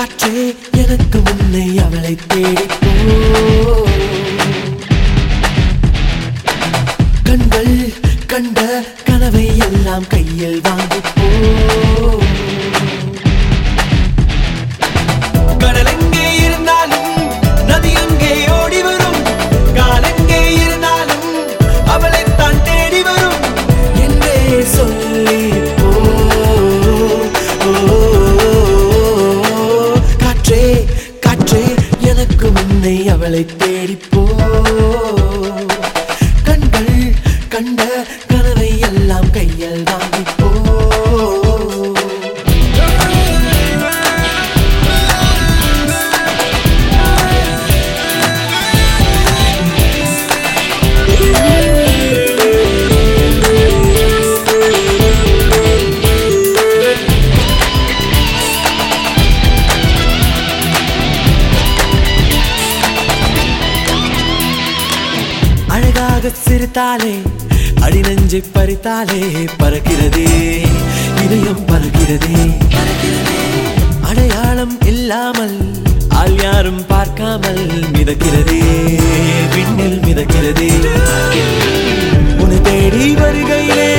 காற்றே எனக்கு முன்னை அவளை தேடி போ கண்கள் கண்ட கனவை எல்லாம் கையில் வாங்கி போ கடல் எங்கே இருந்தாலும் நதி எங்கே ஓடி வரும் காலெங்கே இருந்தாலும் அவளைத்தான் தேடி வரும் என்றே சொல்லி போ ஓ, காற்றே காற்றே எனக்கு முன்னை அவளை தேடி போ கண்கள் கண்ட கனவை எல்லாம் கையில் வாங்கி போ அழகாக சிரித்தாலே அடிநெஞ்சை பறித்தாலே பறக்கிறதே இதயம் பறக்கிறதே அடையாளம் இல்லாமல் ஆள் யாரும் பார்க்காமல் மிதக்கிறதே விண்ணில் மிதக்கிறதே உன்னை தேடி வருகையிலே